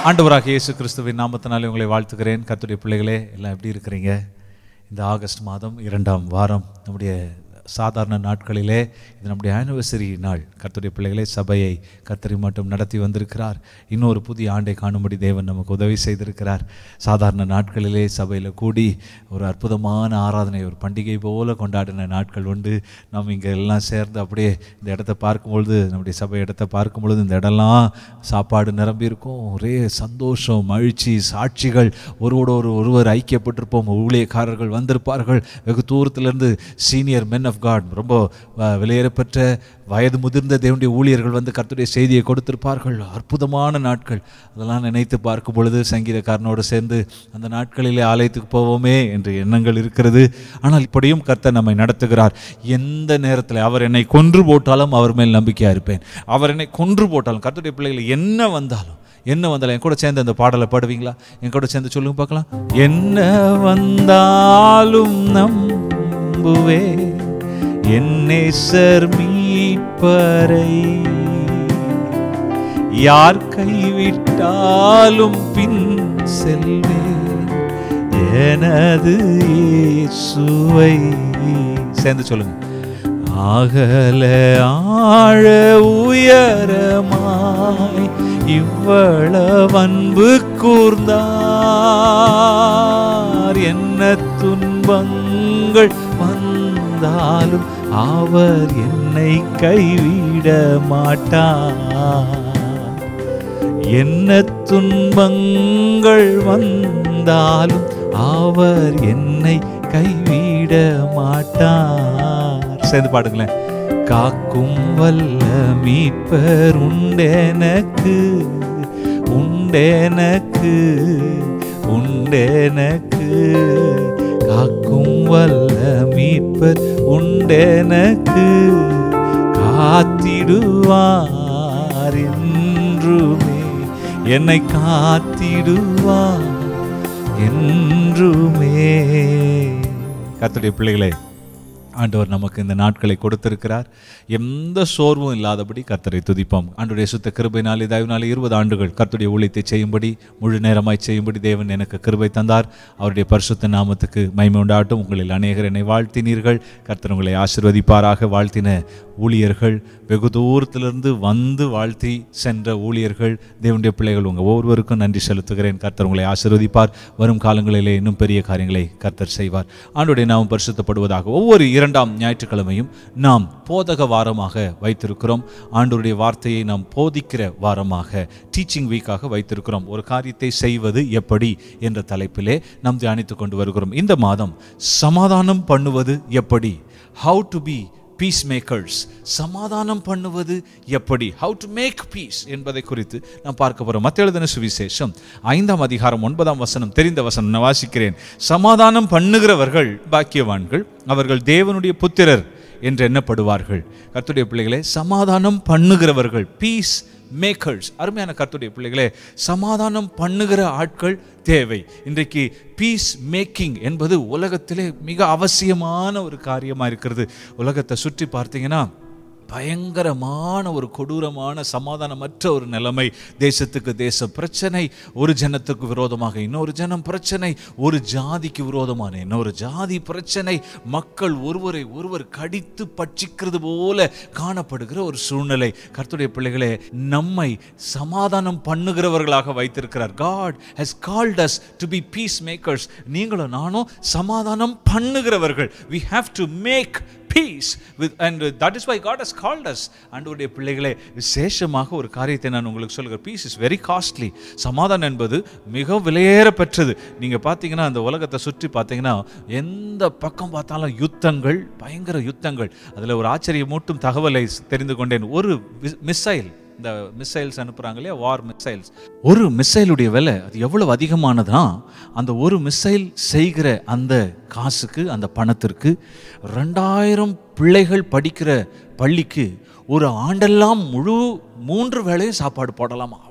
ஆண்டவராக இயேசு கிறிஸ்துவின் நாமத்தினாலே உங்களை வாழ்த்துக்கிறேன் கர்த்தருடைய பிள்ளைகளே எல்லாம் எப்படி இருக்கிறீங்க இந்த ஆகஸ்ட் மாதம் இரண்டாம் வாரம் நம்முடைய சாதாரண நாட்களிலே இது நம்முடைய ஆனிவர்சரி நாள் கர்த்தருடைய பிள்ளைகளே சபையை கர்த்தரை மட்டும் நடத்தி வந்திருக்கிறார் இன்னொரு புதிய ஆண்டை காணும்படி தேவன் நமக்கு உதவி செய்திருக்கிறார் சாதாரண நாட்களிலே சபையில் கூடி ஒரு அற்புதமான ஆராதனை ஒரு பண்டிகை போல கொண்டாடின நாட்கள் உண்டு நாம் இங்கே எல்லாம் சேர்ந்து அப்படியே இந்த இடத்த பார்க்கும்பொழுது நம்முடைய சபை இடத்த பார்க்கும் பொழுது இந்த இடம்லாம் சாப்பாடு நிரம்பி இருக்கும் ஒரே சந்தோஷம் மகிழ்ச்சி சாட்சிகள் ஒருவோடு ஒரு ஒருவர் ஐக்கியப்பட்டிருப்போம் ஊழியக்காரர்கள் வந்திருப்பார்கள் வெகு தூரத்திலிருந்து சீனியர் மென் ஆஃப் காட் ரொம்ப அஹ், விலையேறப்பெற்ற வயது முதிர்ந்த தேவனுடைய ஊழியர்கள் வந்து கர்த்தருடைய செய்தியை கொடுத்திருப்பார்கள் அற்புதமான நாட்கள் அதெல்லாம் நினைத்து பார்க்கும் பொழுது சங்கீதக்காரனோடு சேர்ந்து அந்த நாட்களிலே ஆலயத்துக்கு போவோமே என்று எண்ணங்கள் இருக்கிறது ஆனால் இப்படியும் கர்த்தர் நம்மை நடத்துகிறார் எந்த நேரத்தில் அவர் என்னை கொன்று போட்டாலும் அவர் மேல் நம்பிக்கையாக இருப்பேன் அவர் என்னை கொன்று போட்டாலும் கர்த்தருடைய பிள்ளைகள் என்ன வந்தாலும் என்ன வந்தாலும் என் கூட சேர்ந்து அந்த பாடலை பாடுவீங்களா என் கூட சேர்ந்து சொல்லுங்க பார்க்கலாம் என்ன வந்தாலும் நம்புவே என்னை சர் மீட்பரை யார் கைவிட்டாலும் பின் செல்வேன் எனது இயேசுவை சேர்ந்து சொல்லுங்க அகல ஆழ உயரமாய் இவ்வளவு அன்பு கூர்ந்தார் என்ன துன்பங்கள் வந்தாலும் அவர் என்னை கைவிட மாட்டார் என்ன துன்பங்கள் வந்தாலும் அவர் என்னை கைவிட மாட்டார் சேர்ந்து பாடுங்களேன் காக்கும் வல்ல மீட்பர் உண்டெனக்கு உண்டெனக்கு உண்டெனக்கு காக்கும் வல்ல மீட்பர் உண்டெனக்கு காத்திடுவார் என்றுமே என்னை காத்திடுவார் என்றுமே கர்த்தருடைய பிள்ளைகளே ஆண்டவர் நமக்கு இந்த நாட்களை கொடுத்திருக்கிறார் எந்த சோர்வும் இல்லாதபடி கர்த்தரை துதிப்போம் ஆண்டுடைய சுத்த கிருபைனாலே தயவுனாலே இருபது ஆண்டுகள் கர்த்தருடைய ஊழியத்தை செய்யும்படி முழு நேரமாய் செய்யும்படி தேவன் எனக்கு கிருபை தந்தார் அவருடைய பரிசுத்த நாமத்துக்கு மகிமை உண்டாட்டும் உங்களில் அநேகர் என்னை வாழ்த்தினீர்கள் கர்த்தர் உங்களை ஆசிர்வதிப்பாராக வாழ்த்தின ஊழியர்கள் வெகு தூரத்திலிருந்து வந்து வாழ்த்தி சென்ற ஊழியர்கள் தேவனுடைய பிள்ளைகள் உங்கள் ஒவ்வொருவருக்கும் நன்றி செலுத்துகிறேன் கர்த்தர் உங்களை ஆசீர்வதிப்பார் வரும் காலங்களிலே இன்னும் பெரிய காரியங்களை கர்த்தர் செய்வார் ஆண்டுடைய நாமம் பரிசுத்தப்படுவதாக ஒவ்வொரு இரண்டாம் ஞாயிற்றுக்கிழமையும் நாம் போதக வாரமாக வைத்திருக்கிறோம் ஆண்டவருடைய வார்த்தையை நாம் போதிக்கிற வாரமாக டீச்சிங் வீக்காக வைத்திருக்கிறோம் ஒரு காரியத்தை செய்வது எப்படி என்ற தலைப்பிலே நாம் தியானித்துக் கொண்டு வருகிறோம் இந்த மாதம் சமாதானம் பண்ணுவது எப்படி how to be peace makers சமாதானம் பண்ணுவது எப்படி ஹவு டு மேக் பீஸ் என்பதை குறித்து நான் பார்க்க போகிறோம் மத்திய எழுதின சுவிசேஷம் ஐந்தாம் அதிகாரம் ஒன்பதாம் வசனம் தெரிந்த வசனம் நான் வாசிக்கிறேன் சமாதானம் பண்ணுகிறவர்கள் பாக்கியவான்கள் அவர்கள் தேவனுடைய புத்திரர் என்று எண்ணப்படுவார்கள் கர்த்தருடைய பிள்ளைகளே சமாதானம் பண்ணுகிறவர்கள் பீஸ் மேக்கர்ஸ் அருமையான கர்த்தருடைய பிள்ளைகளே சமாதானம் பண்ணுகிற ஆட்கள் தேவை இன்றைக்கு பீஸ் மேக்கிங் என்பது உலகத்திலே மிக அவசியமான ஒரு காரியமாக இருக்கிறது உலகத்தை சுற்றி பார்த்தீங்கன்னா பயங்கரமான ஒரு கொடூரமான சமாதானமற்ற ஒரு நிலைமை தேசத்துக்கு தேச பிரச்சனை ஒரு ஜனத்துக்கு விரோதமாக இன்னொரு ஜனம் பிரச்சனை ஒரு ஜாதிக்கு விரோதமான இன்னொரு ஜாதி பிரச்சனை மக்கள் ஒருவரை ஒருவர் கடித்து பட்சிக்கிறது போல காணப்படுகிற ஒரு சூழ்நிலை கர்த்தருடைய பிள்ளைகளே நம்மை சமாதானம் பண்ணுகிறவர்களாக வைத்திருக்கிறார் God has called us to be peace makers நீங்களும் நானும் சமாதானம் பண்ணுகிறவர்கள் we have to make peace with and that is why God has called us ஆண்டவருடைய பிள்ளைகளே விசேஷமாக ஒரு காரியத்தை நான் உங்களுக்கு சொல்கிறேன் பீஸ் இஸ் வெரி காஸ்ட்லி சமாதானம் என்பது மிக விலையேற பெற்றது நீங்கள் பார்த்தீங்கன்னா அந்த உலகத்தை சுற்றி பார்த்தீங்கன்னா எந்த பக்கம் பார்த்தாலும் யுத்தங்கள் பயங்கர யுத்தங்கள் அதில் ஒரு ஆச்சரியமூட்டும் தகவலை தெரிந்து கொண்டேன் ஒரு மிசைல் இந்த மிசைல்ஸ் அனுப்புகிறாங்க இல்லையா வார் மிசைல்ஸ் ஒரு மிசைலுடைய விலை அது எவ்வளவு அதிகமானதுன்னா அந்த ஒரு மிசைல் செய்கிற அந்த காசுக்கு அந்த பணத்திற்கு ரெண்டாயிரம் பிள்ளைகள் படிக்கிற பள்ளிக்கு ஒரு ஆண்டெல்லாம் முழு மூன்று வேளையும் சாப்பாடு போடலாமா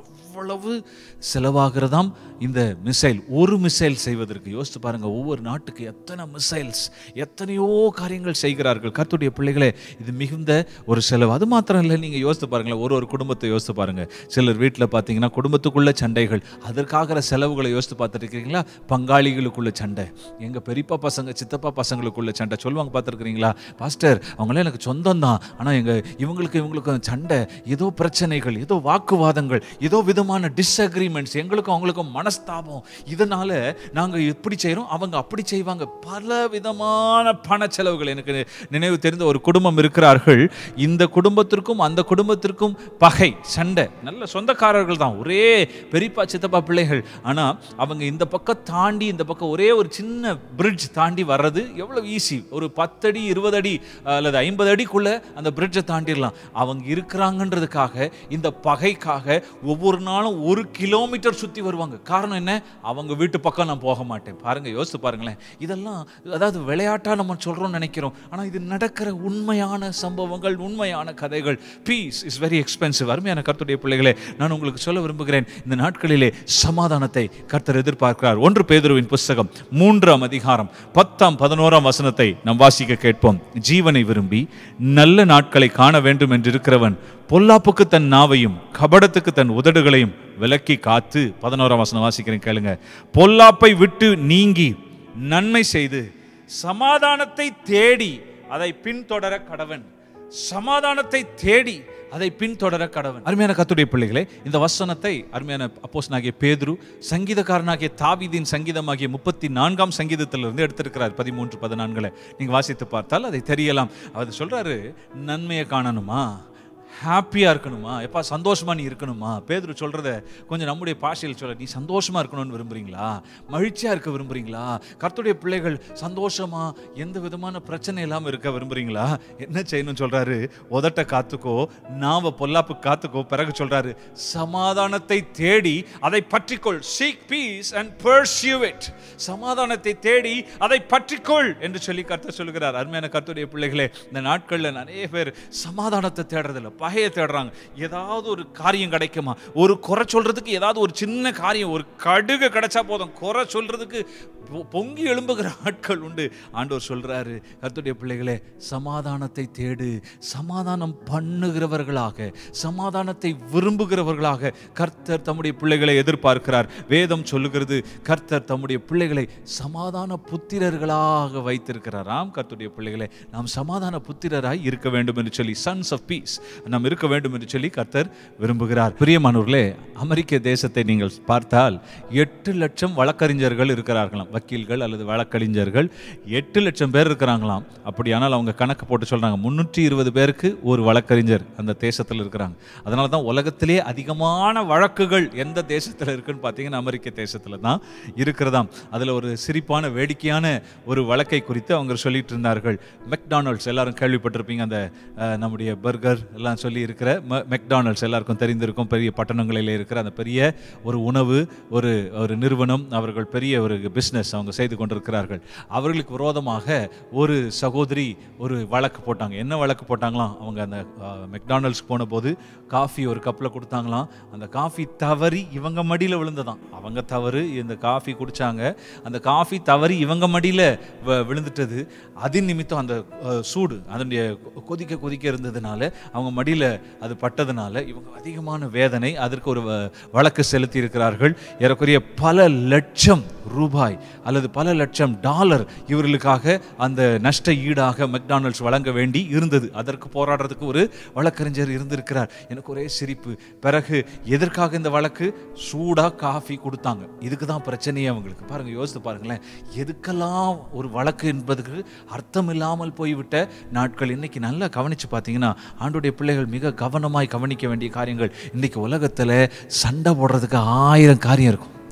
அவ்வளவு செலவாகிறதாம் இந்த மிசைல் ஒரு மிசைல் செய்வதற்கு யோசித்து பாருங்க ஒவ்வொரு நாட்டுக்கு எத்தனை மிசைல்ஸ் எத்தனையோ காரியங்கள் செய்கிறார்கள் கர்த்தருடைய பிள்ளைகளே இது மிகுந்த ஒரு செலவு அது மாத்திரம் இல்லை நீங்கள் யோசித்து பாருங்களேன் ஒரு ஒரு குடும்பத்தை யோசித்து பாருங்க சிலர் வீட்டில் பார்த்தீங்கன்னா குடும்பத்துக்குள்ள சண்டைகள் அதற்காகிற செலவுகளை யோசித்து பார்த்துருக்கீங்களா பங்காளிகளுக்குள்ள சண்டை எங்கள் பெரியப்பா பசங்க சித்தப்பா பசங்களுக்குள்ள சண்டை சொல்லுவாங்க பார்த்துருக்கிறீங்களா பாஸ்டர் அவங்களாம் எனக்கு சொந்தம் தான் ஆனால் எங்கள் இவங்களுக்கு இவங்களுக்கும் சண்டை ஏதோ பிரச்சனைகள் ஏதோ வாக்குவாதங்கள் ஏதோ விதமான டிஸ்அக்ரிமெண்ட்ஸ் எங்களுக்கும் அவங்களுக்கும் மனஸ்தாபம் இதனால நாங்கள் எப்படி செய்கிறோம் அவங்க அப்படி செய்வாங்க பல விதமான பண செலவுகள் எனக்கு நினைவு தெரிந்த ஒரு குடும்பம் இருக்கிறார்கள் இந்த குடும்பத்திற்கும் அந்த குடும்பத்திற்கும் பகை சண்டை நல்ல சொந்தக்காரர்கள் தான் ஒரே பெரியப்பா சித்தப்பா பிள்ளைகள் ஆனால் அவங்க இந்த பக்கம் தாண்டி இந்த பக்கம் ஒரே ஒரு சின்ன பிரிட்ஜ் தாண்டி வர்றது எவ்வளோ ஈஸி ஒரு பத்தடி இருபது அடி அல்லது ஐம்பது அடிக்குள்ள அந்த பிரிட்ஜை தாண்டிடலாம் அவங்க இருக்கிறாங்கன்றதுக்காக இந்த பகைக்காக ஒவ்வொரு நாளும் ஒரு கிலோமீட்டர் சுற்றி வருவாங்க காரணம் என்ன அவங்க வீட்டு பக்கம் நான் போக மாட்டேன் பாருங்க யோசித்து பாருங்களேன் இதெல்லாம் அதாவது விளையாட்டா நம்ம சொல்றோம்னு நினைக்கிறோம் ஆனால் இது நடக்கிற உண்மையான சம்பவங்கள் உண்மையான கதைகள் பீஸ் இஸ் வெரி எக்ஸ்பென்சிவ் அருமையான கர்த்தருடைய பிள்ளைகளே நான் உங்களுக்கு சொல்ல விரும்புகிறேன் இந்த நாட்களிலே சமாதானத்தை கர்த்தர் எதிர்பார்க்கிறார் ஒன்று பேதுருவின் புஸ்தகம் மூன்றாம் அதிகாரம் பத்தாம் பதினோராம் வசனத்தை நாம் வாசிக்க கேட்போம் ஜீவனை விரும்பி நல்ல நாட்களை காண வேண்டும் என்று இருக்கிறவன் பொல்லாப்புக்கு தன் நாவையும் கபடத்துக்கு தன் உதடுகளையும் விலக்கி காத்து பதினோராம் வசனம் வாசிக்கிறேன் கேளுங்க பொல்லாப்பை விட்டு நீங்கி நன்மை செய்து சமாதானத்தை தேடி அதை பின்தொடர கடவன் சமாதானத்தை தேடி அதை பின்தொடர கடவன் அருமையான கத்துடைய பிள்ளைகளே இந்த வசனத்தை அருமையான அப்போஸ்தலனாகிய பேதுரு சங்கீதக்காரனாகிய தாவீதின் சங்கீதமாகிய முப்பத்தி நான்காம் சங்கீதத்திலிருந்து எடுத்திருக்கிறார் பதிமூன்று பதினான்களை நீங்க வாசித்து பார்த்தால் அதை தெரியலாம் அவர் சொல்றாரு நன்மையை காணணுமா ஹாப்பியாக இருக்கணுமா எப்பா சந்தோஷமா நீ இருக்கணுமா பேதுரு சொல்கிறத கொஞ்சம் நம்முடைய பாஷையில் சொல்ல நீ சந்தோஷமா இருக்கணும்னு விரும்புறீங்களா மகிழ்ச்சியாக இருக்க விரும்புறீங்களா கர்த்தருடைய பிள்ளைகள் சந்தோஷமா எந்த விதமான பிரச்சனை இல்லாமல் இருக்க விரும்புறீங்களா என்ன செய்யணும்னு சொல்றாரு உதட்ட காத்துக்கோ நாவ பொல்லாப்பு காத்துக்கோ பிறகு சொல்றாரு சமாதானத்தை தேடி அதை பற்றிக்கொள் seek peace and pursue it சமாதானத்தை தேடி அதை பற்றிக்கொள் என்று சொல்லி கர்த்தர் சொல்லுகிறார் அருமையான கர்த்தருடைய பிள்ளைகளே இந்த நாட்களில் நிறைய பேர் சமாதானத்தை தேடுறதில்ல பகையை தேடுறாங்க ஏதாவது ஒரு காரியம் கிடைக்குமா ஒரு குறை சொல்றதுக்கு ஏதாவது ஒரு சின்ன காரியம் ஒரு கடுகு கிடைச்சா போதும் குறை சொல்றதுக்கு பொ- பொங்கி எழும்புகிற ஆட்கள் உண்டு ஆண்டவர் சொல்றாரு கர்த்தருடைய பிள்ளைகளே சமாதானத்தை தேடு சமாதானம் பண்ணுகிறவர்களாக சமாதானத்தை விரும்புகிறவர்களாக கர்த்தர் தம்முடைய பிள்ளைகளை எதிர்பார்க்கிறார் வேதம் சொல்லுகிறது கர்த்தர் தம்முடைய பிள்ளைகளை சமாதான புத்திரர்களாக வைத்திருக்கிறாராம் கர்த்தருடைய பிள்ளைகளை நாம் சமாதான புத்திரராய் இருக்க வேண்டும் என்று சொல்லி சன்ஸ் ஆஃப் பீஸ் நாம் இருக்க வேண்டும் என்று சொல்லி கர்த்தர் விரும்புகிறார் பிரியமானவர்களே அமெரிக்க தேசத்தை நீங்கள் பார்த்தால் எட்டு லட்சம் வழக்கறிஞர்கள் இருக்கிறார்களாம் வக்கீல்கள் அல்லது வழக்கறிஞர்கள் எட்டு லட்சம் பேர் இருக்கிறாங்களாம் அப்படியானால் அவங்க கணக்கு போட்டு சொல்றாங்க முன்னூற்றி இருபது பேருக்கு ஒரு வழக்கறிஞர் அந்த தேசத்தில் இருக்கிறாங்க அதனால தான் உலகத்திலே அதிகமான வழக்குகள் எந்த தேசத்தில் இருக்குன்னு பார்த்தீங்கன்னா அமெரிக்க தேசத்தில் தான் இருக்கிறதாம் அதில் ஒரு சிரிப்பான வேடிக்கையான ஒரு வழக்கை குறித்து அவங்க சொல்லிட்டு இருந்தார்கள் மெக்டானல்ட்ஸ் எல்லாரும் கேள்விப்பட்டிருப்பீங்க அந்த அஹ், நம்முடைய பர்கர் எல்லாம் சொல்லி இருக்கிற ம- மெக்டானல்ட்ஸ் எல்லாருக்கும் தெரிந்திருக்கும் பெரிய பட்டணங்களில் இருக்கிற அந்த பெரிய ஒரு உணவு ஒரு ஒரு நிறுவனம் அவர்கள் பெரிய ஒரு பிஸ்னஸ் அவங்க செய்து கொண்டிருக்கிறார்கள் அவர்களுக்கு விரோதமாக ஒரு சகோதரி ஒரு வழக்கு போட்டாங்க என்ன வழக்கு போட்டாங்களாம் அவங்க அந்த அஹ், மெக்டானல்ட்ஸ் போன போது காஃபி ஒரு கப்பில் கொடுத்தாங்களாம் அந்த காஃபி தவறி இவங்க மடியில் விழுந்ததாம் அவங்க தவறு இந்த காஃபி குடிச்சாங்க அந்த காஃபி தவறி இவங்க மடியில் விழுந்துட்டது அதின் நிமித்தம் அந்த அஹ், சூடு அதனுடைய கொ- கொதிக்க கொதிக்க இருந்ததுனால அவங்க மடியில் அது பட்டதுனால இவங்க அதிகமான வேதனை அதற்கு ஒரு வ- வழக்கு செலுத்தி இருக்கிறார்கள் ஏறக்குறைய பல லட்சம் ரூபாய் அல்லது பல லட்சம் டாலர் இவர்களுக்காக அந்த நஷ்ட ஈடாக மெக்டானல்ட்ஸ் வழங்க வேண்டி இருந்தது அதற்கு போராடுறதுக்கு ஒரு வழக்கறிஞர் இருந்திருக்கிறார் எனக்கு ஒரே சிரிப்பு பிறகு எதற்காக இந்த வழக்கு சூடா காஃபி கொடுத்தாங்க இதுக்கு தான் பிரச்சனையே அவங்களுக்கு பாருங்க யோசித்து பாருங்களேன் எதுக்கெல்லாம் ஒரு வழக்கு என்பதுக்கு அர்த்தம் இல்லாமல் போய்விட்ட நாட்கள் இன்னைக்கு நல்லா கவனிச்சு பார்த்தீங்கன்னா ஆண்டுடைய பிள்ளைகள் மிக கவனமாய் கவனிக்க வேண்டிய காரியங்கள் இன்னைக்கு உலகத்துல சண்டை போடுறதுக்கு ஆயிரம் காரியம் இருக்கும்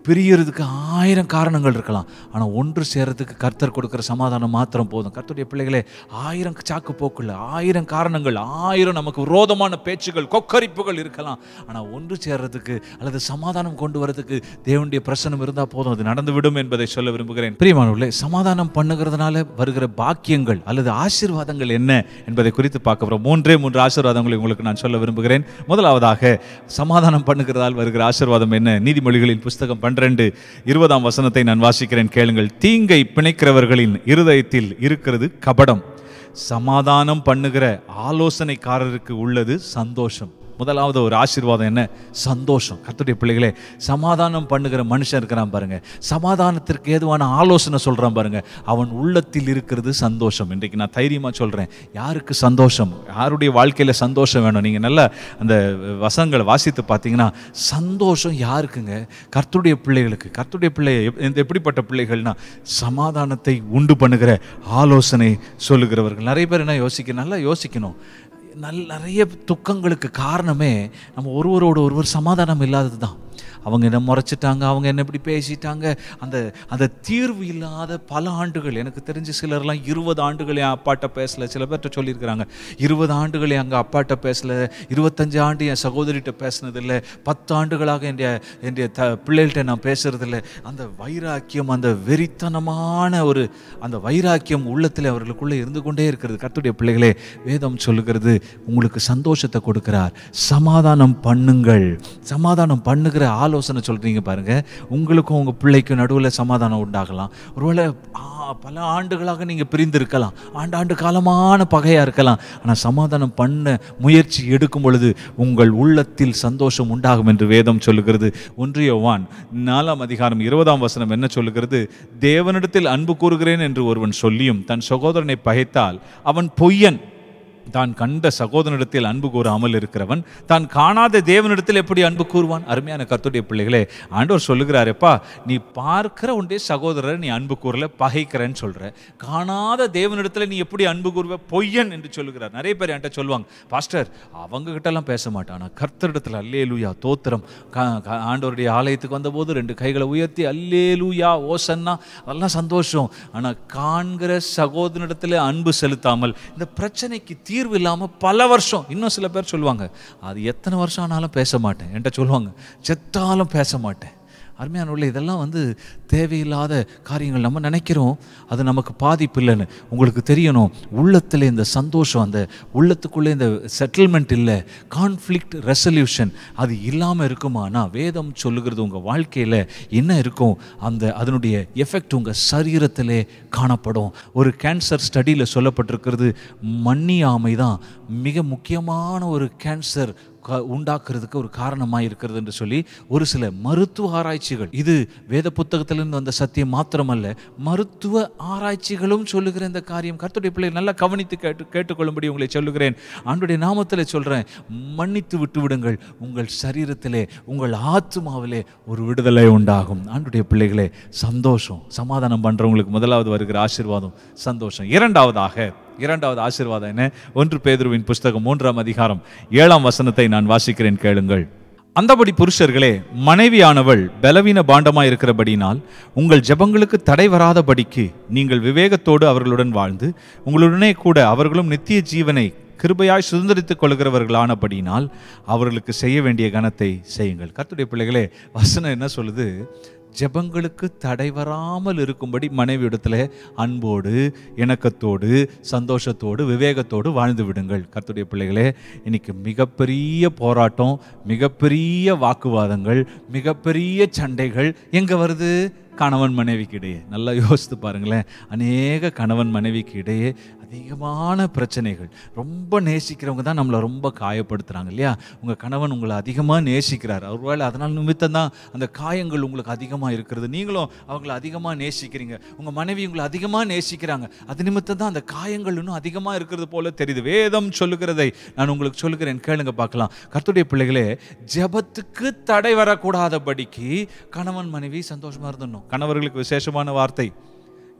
பிரியறதுக்கு ஆயிரம் காரணங்கள் இருக்கலாம் ஆனால் ஒன்று சேரத்துக்கு கர்த்தர் கொடுக்குற சமாதானம் மாத்திரம் போதும் கர்த்தருடைய பிள்ளைகளே ஆயிரம் சாக்கு போக்குள்ள ஆயிரம் காரணங்கள் ஆயிரம் நமக்கு விரோதமான பேச்சுகள் கொக்கரிப்புகள் இருக்கலாம் ஆனால் ஒன்று சேர்றதுக்கு அல்லது சமாதானம் கொண்டு வரதுக்கு தேவனுடைய பிரசனம் இருந்தால் போதும் அது நடந்துவிடும் என்பதை சொல்ல விரும்புகிறேன் பிரியமானவர்களே சமாதானம் பண்ணுகிறதுனால வருகிற பாக்கியங்கள் அல்லது ஆசீர்வாதங்கள் என்ன என்பதை குறித்து பார்க்க போகிறோம் மூன்றே மூன்று ஆசீர்வாதங்களை உங்களுக்கு நான் சொல்ல விரும்புகிறேன் முதலாவதாக சமாதானம் பண்ணுகிறதால் வருகிற ஆசீர்வாதம் என்ன நீதிமொழிகளின் புஸ்தகம் பன்னிரண்டு இருபதாம் வசனத்தை நான் வாசிக்கிறேன் கேளுங்கள் தீங்கை பிணைக்கிறவர்களின் இருதயத்தில் இருக்கிறது கபடம் சமாதானம் பண்ணுகிற ஆலோசனைக்காரருக்கு உள்ளது சந்தோஷம் முதலாவது ஒரு ஆசீர்வாதம் என்ன சந்தோஷம் கர்த்தருடைய பிள்ளைகளே சமாதானம் பண்ணுகிற மனுஷன் இருக்கிறான் பாருங்க சமாதானத்திற்கு ஏதுவான ஆலோசனை சொல்றான் பாருங்க அவன் உள்ளத்தில் இருக்கிறது சந்தோஷம் இன்றைக்கு நான் தைரியமா சொல்றேன் யாருக்கு சந்தோஷம் யாருடைய வாழ்க்கையில சந்தோஷம் வேணும் நீங்க நல்லா அந்த வசங்களை வாசித்து பார்த்தீங்கன்னா சந்தோஷம் யாருக்குங்க கர்த்தருடைய பிள்ளைகளுக்கு கர்த்தருடைய பிள்ளை எப்- இந்த எப்படிப்பட்ட பிள்ளைகள்னா சமாதானத்தை உண்டு பண்ணுகிற ஆலோசனை சொல்லுகிறவர்கள் நிறைய பேர் என்ன யோசிக்க நல்லா யோசிக்கணும் நல் நிறைய துக்கங்களுக்கு காரணமே நம்ம ஒருவரோடு ஒருவர் சமாதானம் இல்லாதது தான் அவங்க என்ன முறைச்சிட்டாங்க அவங்க என்ன இப்படி பேசிட்டாங்க அந்த அந்த தீர்வு இல்லாத பல ஆண்டுகள் எனக்கு தெரிஞ்ச சிலர்லாம் இருபது ஆண்டுகள் என் அப்பாட்ட பேசல சில பேர்கிட்ட சொல்லியிருக்கிறாங்க இருபது ஆண்டுகள் எங்கள் அப்பாட்ட பேசல இருபத்தஞ்சு ஆண்டு என் சகோதரிகிட்ட பேசினதில்லை பத்து ஆண்டுகளாக என் என் த பிள்ளைகள்கிட்ட நான் பேசுறதில்ல அந்த வைராக்கியம் அந்த வெறித்தனமான ஒரு அந்த வைராக்கியம் உள்ளத்தில் அவர்களுக்குள்ளே இருந்து கொண்டே இருக்கிறது கர்த்தருடைய பிள்ளைகளே வேதம் சொல்லுகிறது உங்களுக்கு சந்தோஷத்தை கொடுக்கிறார் சமாதானம் பண்ணுங்கள் சமாதானம் பண்ணுகிற ஆலோசனை சொல்றீங்க பாருங்க உங்களுக்கும் உங்க பிள்ளைக்கும் நடுவில் சமாதானம் உண்டாகலாம் ஒருவேளை ஆ, பல ஆண்டுகளாக நீங்க பிரிந்திருக்கலாம் ஆண்டாண்டு காலமான பகையா இருக்கலாம் ஆனா சமாதானம் பண்ண முயற்சி எடுக்கும் பொழுது உங்கள் உள்ளத்தில் சந்தோஷம் உண்டாகும் என்று வேதம் சொல்லுகிறது ஒன்றியவான் நாலாம் அதிகாரம் இருபதாம் வசனம் என்ன சொல்லுகிறது தேவனிடத்தில் அன்பு கூறுகிறேன் என்று ஒருவன் சொல்லியும் தன் சகோதரனை பகைத்தால் அவன் பொய்யன் தான் கண்ட சகோதரனிடத்தில் அன்பு கூறாமல் இருக்கிறவன் தான் காணாத தேவனிடத்தில் எப்படி அன்பு கூறுவான் அருமையான கர்த்தருடைய பிள்ளைகளே ஆண்டவர் சொல்லுகிறாரேப்பா நீ பார்க்கிற உன்னுடைய சகோதரரை நீ அன்பு கூறல பகைக்கிறேன்னு சொல்ற காணாத தேவனிடத்தில் நீ எப்படி அன்பு கூறுவ பொய்யன் என்று சொல்லுகிறார் நிறைய பேர் என்கிட்ட சொல்லுவாங்க பாஸ்டர் அவங்க கிட்டலாம் பேச மாட்டான் ஆனால் கர்த்தரிடத்தில் அல்லேலூயா தோத்திரம் க- க- ஆண்டவருடைய ஆலயத்துக்கு வந்தபோது ரெண்டு கைகளை உயர்த்தி அல்லேலூயா ஓசன்னா அதெல்லாம் சந்தோஷம் ஆனால் காண்கிற சகோதரனிடத்தில் அன்பு செலுத்தாமல் இந்த பிரச்சனைக்கு தீர்வு இல்லாமல் பல வருஷம் இன்னும் சில பேர் சொல்லுவாங்க அது எத்தனை வருஷம் ஆனாலும் பேச மாட்டேன் என்கிட்ட சொல்லுவாங்க செத்தாலும் பேச மாட்டேன் அருமையான உள்ள இதெல்லாம் வந்து தேவையில்லாத காரியங்கள் நம்ம நினைக்கிறோம் அது நமக்கு பாதிப்பு இல்லைன்னு உங்களுக்கு தெரியணும் உள்ளத்தில் இந்த சந்தோஷம் அந்த உள்ளத்துக்குள்ளே இந்த செட்டில்மெண்ட் இல்லை கான்ஃப்ளிக்ட் ரெசல்யூஷன் அது இல்லாமல் இருக்குமானா வேதம் சொல்லுகிறது உங்கள் வாழ்க்கையில் என்ன இருக்கும் அந்த அதனுடைய எஃபெக்ட் உங்கள் சரீரத்திலே காணப்படும் ஒரு கேன்சர் ஸ்டடியில் சொல்லப்பட்டிருக்கிறது மண்ணியாமை தான் மிக முக்கியமான ஒரு கேன்சர் க உண்டாக்குறதுக்கு ஒரு காரணமாக இருக்கிறது என்று சொல்லி ஒரு சில மருத்துவ ஆராய்ச்சிகள் இது வேத புத்தகத்திலிருந்து வந்த சத்தியம் மாத்திரமல்ல மருத்துவ ஆராய்ச்சிகளும் சொல்லுகிற இந்த காரியம் கர்த்தருடைய பிள்ளை நல்லா கவனித்து கேட்டு கேட்டுக்கொள்ளும்படி உங்களை சொல்லுகிறேன் ஆண்டுடைய நாமத்தில் சொல்கிறேன் மன்னித்து விட்டு விடுங்கள் உங்கள் சரீரத்திலே உங்கள் ஆத்மாவிலே ஒரு விடுதலை உண்டாகும் ஆண்டுடைய பிள்ளைகளே சந்தோஷம் சமாதானம் பண்ணுறவங்களுக்கு முதலாவது வருகிற ஆசீர்வாதம் சந்தோஷம் இரண்டாவதாக இரண்டாவது ஆசீர்வாதம் என்ன ஒன்று பேதுருவின் புஸ்தகம் மூன்றாம் அதிகாரம் ஏழாம் வசனத்தை நான் வாசிக்கிறேன் கேளுங்கள் அந்தபடி புருஷர்களே மனைவியானவள் பலவீன பாண்டமாய் இருக்கிறபடினால் உங்கள் ஜெபங்களுக்கு தடை வராதபடிக்கு நீங்கள் விவேகத்தோடு அவர்களுடன் வாழ்ந்து உங்களுடனே கூட அவர்களும் நித்திய ஜீவனை கிருபையாய் சுதந்திரித்துக் கொள்கிறவர்களானபடினால் அவர்களுக்கு செய்ய வேண்டிய கனத்தை செய்யுங்கள் கர்த்தருடைய பிள்ளைகளே வசனம் என்ன சொல்லுது ஜெபங்களுக்கு தடை வராமல் இருக்கும்படி மனைவியிடத்தில் அன்போடு இணக்கத்தோடு சந்தோஷத்தோடு விவேகத்தோடு வாழ்ந்து விடுங்கள் கர்த்தருடைய பிள்ளைகளே இன்னைக்கு மிகப்பெரிய போராட்டம் மிகப்பெரிய வாக்குவாதங்கள் மிகப்பெரிய சண்டைகள் எங்கே வருது கணவன் மனைவிக்கு இடையே நல்லா யோசித்து பாருங்களேன் அநேக கணவன் மனைவிக்கு இடையே அதிகமான பிரச்சனைகள் ரொம்ப நேசிக்கிறவங்க தான் நம்மளை ரொம்ப காயப்படுத்துகிறாங்க இல்லையா உங்கள் கணவன் உங்களை அதிகமாக நேசிக்கிறார் ஒருவேளை அதனால் நிமித்தம் தான் அந்த காயங்கள் உங்களுக்கு அதிகமாக இருக்கிறது நீங்களும் அவங்கள அதிகமாக நேசிக்கிறீங்க உங்கள் மனைவி உங்களை அதிகமாக நேசிக்கிறாங்க அது நிமித்தம் தான் அந்த காயங்கள் இன்னும் அதிகமாக இருக்கிறது போல தெரியுது வேதம் சொல்லுகிறதை நான் உங்களுக்கு சொல்லுகிறேன் கேளுங்க பார்க்கலாம் கர்த்தருடைய பிள்ளைகளே ஜெபத்துக்கு தடை வரக்கூடாதபடிக்கு கணவன் மனைவி சந்தோஷமா இருந்துடணும் கணவர்களுக்கு விசேஷமான வார்த்தை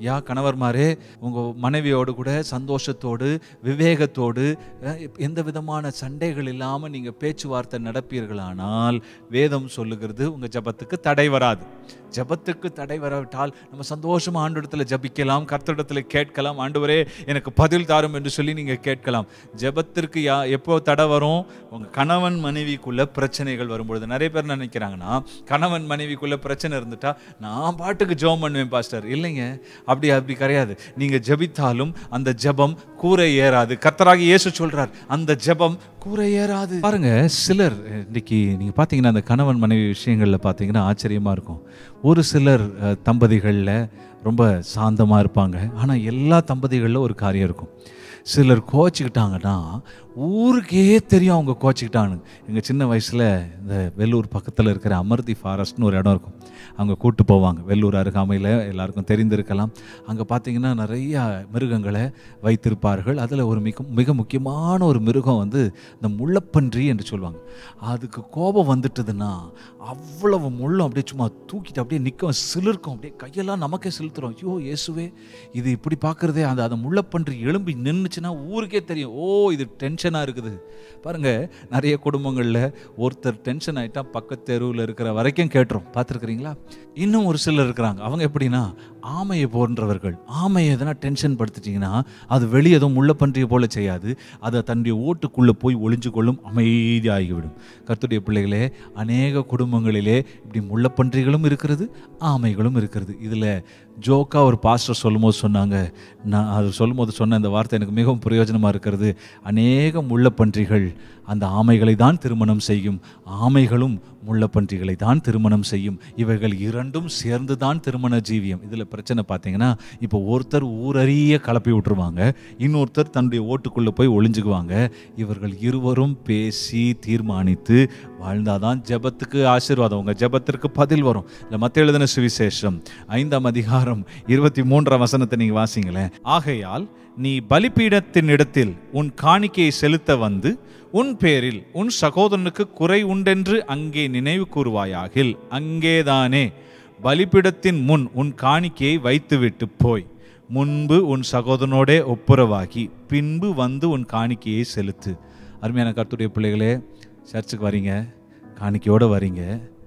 யா கணவர்மாரே உங்கள் மனைவியோடு கூட சந்தோஷத்தோடு விவேகத்தோடு அஹ், எந்த விதமான சண்டைகள் இல்லாமல் நீங்கள் பேச்சுவார்த்தை நடப்பீர்களானால் வேதம் சொல்லுகிறது உங்கள் ஜபத்துக்கு தடை வராது ஜபத்துக்கு தடை வராவிட்டால் நம்ம சந்தோஷமா ஆண்டோடத்தில் ஜபிக்கலாம் கர்த்தரிடத்தில் கேட்கலாம் ஆண்டவரே எனக்கு பதில் தாரும் என்று சொல்லி நீங்கள் கேட்கலாம் ஜெபத்திற்கு யா எப்போ தடை வரும் உங்கள் கணவன் மனைவிக்குள்ள பிரச்சனைகள் வரும்பொழுது நிறைய பேர் நினைக்கிறாங்கன்னா கணவன் மனைவிக்குள்ள பிரச்சனை இருந்துட்டா நான் பாட்டுக்கு ஜெபம் பண்ணுவேன் பாஸ்டர் இல்லைங்க அப்படி அப்படி கிடையாது நீங்கள் ஜெபித்தாலும் அந்த ஜெபம் கூரை ஏறாது கர்த்தராகி இயேசு சொல்றார் அந்த ஜெபம் கூரை ஏறாது பாருங்க சிலர் இன்னைக்கு நீங்க பார்த்தீங்கன்னா அந்த கணவன் மனைவி விஷயங்கள்ல பார்த்தீங்கன்னா ஆச்சரியமா இருக்கும் ஒரு சிலர் அஹ், தம்பதிகள்ல ரொம்ப சாந்தமா இருப்பாங்க ஆனா எல்லா தம்பதிகளில் ஒரு காரியம் இருக்கும் சிலர் கோச்சிக்கிட்டாங்கன்னா ஊருக்கே தெரியும் அவங்க கோச்சிக்கிட்டாங்க எங்கள் சின்ன வயசில் இந்த வெள்ளூர் பக்கத்தில் இருக்கிற அமர்தி ஃபாரஸ்ட்னு ஒரு இடம் இருக்கும் அங்கே கூட்டு போவாங்க வெள்ளூர் அருகாமையில் எல்லாருக்கும் தெரிந்திருக்கலாம் அங்கே பார்த்தீங்கன்னா நிறைய மிருகங்களை வைத்திருப்பார்கள் அதில் ஒரு மிக மிக முக்கியமான ஒரு மிருகம் வந்து இந்த முள்ளப்பன்றி என்று சொல்லுவாங்க அதுக்கு கோபம் வந்துட்டுதுன்னா அவ்வளவு முள்ளும் அப்படியே சும்மா தூக்கிட்டு அப்படியே நிற்கும் சிலிர்க்கும் அப்படியே கையெல்லாம் நமக்கே செலுத்துறோம் ஐயோ இயேசுவே இது இப்படி பார்க்குறதே அந்த அந்த முள்ளப்பன்றி எழும்பி நின்றுச்சுன்னா ஊருக்கே தெரியும் ஓ இது டென்ஷனாக இருக்குது பாருங்க நிறைய குடும்பங்களில் ஒருத்தர் டென்ஷன் ஆகிட்டா பக்கத்து தெருவில் இருக்கிற வரைக்கும் கேட்டுரும் பார்த்துருக்குறீங்களா இன்னும் ஒரு சிலர் இருக்கிறாங்க அவங்க எப்படின்னா ஆமையை போன்றவர்கள் ஆமையை எதனா டென்ஷன் படுத்திட்டிங்கன்னா அது வெளியே எதுவும் முள்ளப்பன்றியை போல செய்யாது அதை தன்னுடைய ஓட்டுக்குள்ளே போய் ஒளிஞ்சு கொள்ளும் அமைதியாகிவிடும் கர்த்தருடைய பிள்ளைகளே அநேக குடும்பங்களிலே இப்படி முள்ளப்பன்றிகளும் இருக்கிறது ஆமைகளும் இருக்கிறது இதில் ஜோக்கா ஒரு பாஸ்டர் சொல்லும்போது சொன்னாங்க நான் அது சொல்லும்போது சொன்ன இந்த வார்த்தை எனக்கு மிகவும் பிரயோஜனமாக இருக்கிறது அநேக முள்ளப்பன்றிகள் அந்த ஆமைகளை தான் திருமணம் செய்யும் ஆமைகளும் முள்ளப்பன்றிகளை தான் திருமணம் செய்யும் இவைகள் இரண்டும் சேர்ந்து தான் திருமண ஜீவியம் இதில் பிரச்சனை பார்த்தீங்கன்னா இப்போ ஒருத்தர் ஊரறிய கலப்பி விட்டுருவாங்க இன்னொருத்தர் தன்னுடைய ஓட்டுக்குள்ளே போய் ஒளிஞ்சுக்குவாங்க இவர்கள் இருவரும் பேசி தீர்மானித்து வாழ்ந்தாதான் ஜெபத்துக்கு ஆசீர்வாதம் உங்கள் ஜெபத்திற்கு பதில் வரும் இல்லை மத்த எழுதின சுவிசேஷம் ஐந்தாம் அதிகாரம் இருபத்தி மூன்றாம் வசனத்தை நீங்கள் வாசிங்களேன் ஆகையால் நீ பலிபீடத்தின் இடத்தில் உன் காணிக்கையை செலுத்த வந்து உன் பேரில் உன் சகோதரனுக்கு குறை உண்டென்று அங்கே நினைவு கூறுவாயாகில் அங்கேதானே பலிபீடத்தின் முன் உன் காணிக்கையை வைத்துவிட்டு போய் முன்பு உன் சகோதரனோடே ஒப்புரவாகி பின்பு வந்து உன் காணிக்கையை செலுத்து அருமையான கர்த்தருடைய பிள்ளைகளே சர்ச்சுக்கு வரீங்க காணிக்கையோடு வரீங்க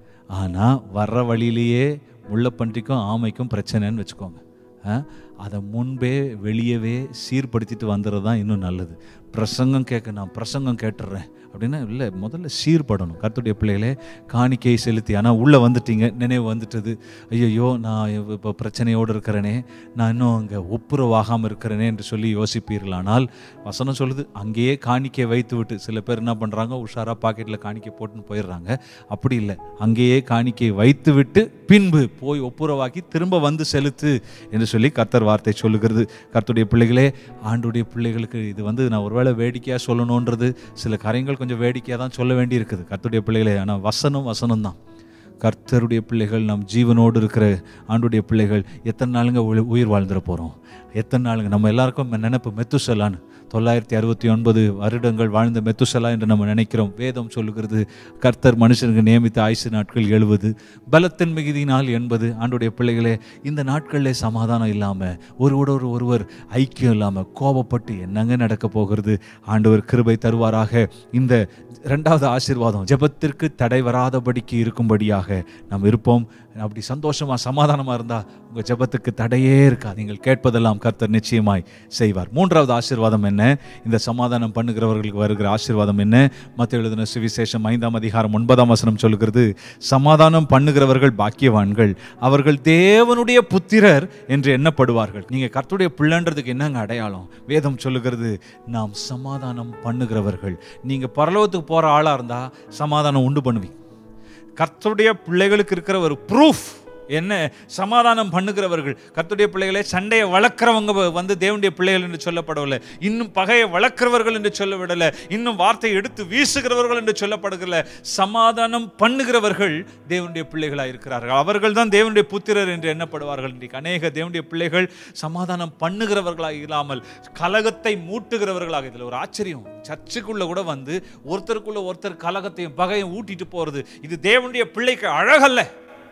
ஆனால் வர்ற வழியிலேயே முள்ளப்பன்றிக்கும் ஆமைக்கும் பிரச்சனைன்னு வச்சுக்கோங்க ஆ? அதை முன்பே வெளியவே சீர்படுத்திட்டு வந்துடுறது தான் இன்னும் நல்லது பிரசங்கம் கேட்க நான் பிரசங்கம் கேட்டுடுறேன் அப்படின்னா இல்லை முதல்ல சீர்படணும் கர்த்தருடைய பிள்ளைகளே காணிக்கையை செலுத்தி ஆனால் உள்ளே வந்துட்டீங்க நினைவு வந்துட்டது ஐயையோ நான் இப்போ பிரச்சனையோடு இருக்கிறேனே நான் இன்னும் அங்கே ஒப்புரவாகாமல் இருக்கிறேனே என்று சொல்லி யோசிப்பீர்களானால் வசனம் சொல்லுது அங்கேயே காணிக்கை வைத்து விட்டு சில பேர் என்ன பண்ணுறாங்க உஷாராக பாக்கெட்டில் காணிக்கை போட்டுன்னு போயிடுறாங்க அப்படி இல்லை அங்கேயே காணிக்கை வைத்து விட்டு பின்பு போய் ஒப்புரவாக்கி திரும்ப வந்து செலுத்து என்று சொல்லி கர்த்தர் வார்த்தை சொல்லுகிறது கர்த்தருடைய பிள்ளைகளே ஆண்டுடைய பிள்ளைகளுக்கு இது வந்து நான் ஒருவேளை வேடிக்கையாக சொல்லணுன்றது சில காரியங்கள் கொஞ்சம் வேடிக்கையாக தான் சொல்ல வேண்டி இருக்குது கர்த்தருடைய பிள்ளைகளே ஆனால் வசனம் வசனம் தான் கர்த்தருடைய பிள்ளைகள் நம் ஜீவனோடு இருக்கிற ஆண்டுடைய பிள்ளைகள் எத்தனை நாளுங்க உயி- உயிர் வாழ்ந்துட போகிறோம் எத்தனை நாளுங்க நம்ம எல்லாருக்கும் நினைப்பு மெத்துசலான்னு தொள்ளாயிரத்தி அறுபத்தி ஒன்பது வருடங்கள் வாழ்ந்த மெத்துசலா என்று நம்ம நினைக்கிறோம் வேதம் சொல்லுகிறது கர்த்தர் மனுஷனுக்கு நியமித்த ஆயுசு நாட்கள் எழுபது பலத்தின் மிகுதியினால் எண்பது ஆண்டுடைய பிள்ளைகளே இந்த நாட்களில் சமாதானம் இல்லாமல் ஒருவரோடு ஒருவர் ஐக்கியம் இல்லாமல் கோபப்பட்டு என்னங்க நடக்க போகிறது ஆண்டவர் கிருபை தருவாராக இந்த ரெண்டாவது ஆசீர்வாதம் ஜெபத்திற்கு தடை வராதபடிக்கு இருக்கும்படியாக நாம் இருப்போம் அப்படி சந்தோஷமா சமாதானமா இருந்தா உங்க ஜெபத்துக்கு தடையே இருக்காது நீங்கள் கேட்பதெல்லாம் கர்த்தர் நிச்சயமாய் செய்வார் மூன்றாவது ஆசீர்வாதம் என்ன இந்த சமாதானம் பண்ணுகிறவர்களுக்கு வருகிற ஆசீர்வாதம் என்ன மத்த எழுதின சுவிசேஷம் ஐந்தாம் அதிகாரம் ஒன்பதாம் வசனம் சொல்லுகிறது சமாதானம் பண்ணுகிறவர்கள் பாக்கியவான்கள் அவர்கள் தேவனுடைய புத்திரர் என்று எண்ணப்படுவார்கள் நீங்க கர்த்தருடைய பிள்ளைன்றதுக்கு என்னங்க அடையாளம் வேதம் சொல்லுகிறது நாம் சமாதானம் பண்ணுகிறவர்கள் நீங்க பரலோகத்துக்கு போற ஆளா இருந்தா சமாதானம் உண்டு பண்ணுவீங்க கர்த்தருடைய பிள்ளைகளுக்கு இருக்கிற ஒரு ப்ரூஃப் என்ன சமாதானம் பண்ணுகிறவர்கள் கர்த்தருடைய பிள்ளைகளே சண்டையை வளர்க்குறவங்க வந்து தேவனுடைய பிள்ளைகள் என்று சொல்லப்படவில்லை இன்னும் பகையை வளர்க்கிறவர்கள் என்று சொல்லவிடலை இன்னும் வார்த்தையை எடுத்து வீசுகிறவர்கள் என்று சொல்லப்படுகிறல சமாதானம் பண்ணுகிறவர்கள் தேவனுடைய பிள்ளைகளாக இருக்கிறார்கள் அவர்கள் தான் தேவனுடைய புத்திரர் என்று எண்ணப்படுவார்கள் இன்றைக்கு அநேக தேவனுடைய பிள்ளைகள் சமாதானம் பண்ணுகிறவர்களாக இல்லாமல் கலகத்தை மூட்டுகிறவர்களாக இதில் ஒரு ஆச்சரியம் சர்ச்சுக்குள்ள கூட வந்து ஒருத்தருக்குள்ள ஒருத்தர் கலகத்தையும் பகையும் ஊட்டிட்டு போறது இது தேவனுடைய பிள்ளைக்கு அழகல்ல